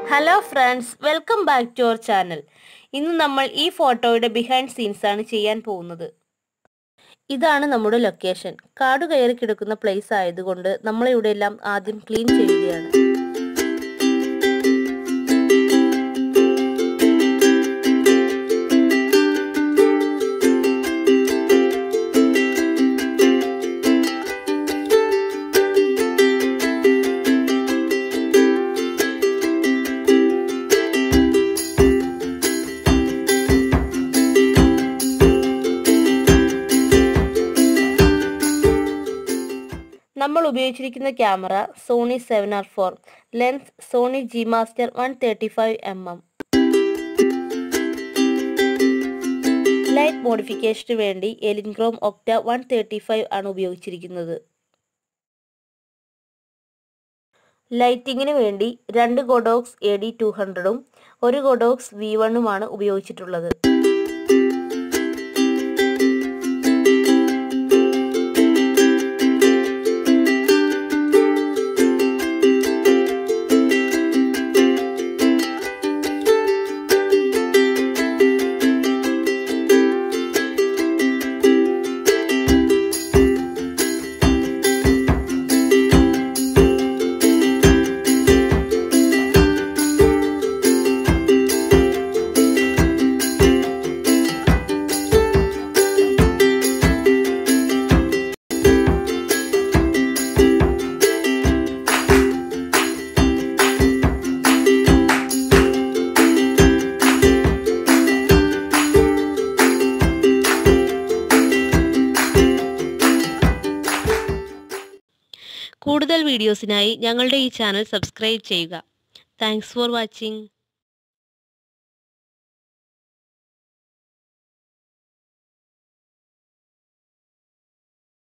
hello friends welcome back to our channel ഇന്ന് നമ്മൾ ഈ ഫോട്ടോയുടെ ബിഹൈൻഡ് സീൻസ് ആണ് ചെയ്യാൻ പോകുന്നത് ഇതാണ് നമ്മുടെ ലൊക്കേഷൻ കാട് കയറി കിടക്കുന്ന പ്ലേസ് ആയതുകൊണ്ട് നമ്മളിവിടെ എല്ലാം ആദ്യം ക്ലീൻ ചെയ്യുകയാണ് നമ്മൾ ഉപയോഗിച്ചിരിക്കുന്ന camera Sony seven R four lens Sony G Master one thirty five M M light മോഡിഫിക്കേഷന് വേണ്ടി Elinchrom Octa one thirty five ആണ് ഉപയോഗിച്ചിരിക്കുന്നത് ലൈറ്റിങ്ങിന് വേണ്ടി രണ്ട് ഗൊഡോക്സ് എ ഡി ടു ഹൺഡ്രഡും ഒരു ഗൊഡോക്സ് വി വണ്ണുമാണ് ഉപയോഗിച്ചിട്ടുള്ളത് കൂടുതൽ വീഡിയോസിനായി ഞങ്ങളുടെ ഈ ചാനൽ സബ്സ്ക്രൈബ് ചെയ്യുക താങ്ക്സ് ഫോർ വാച്ചിങ്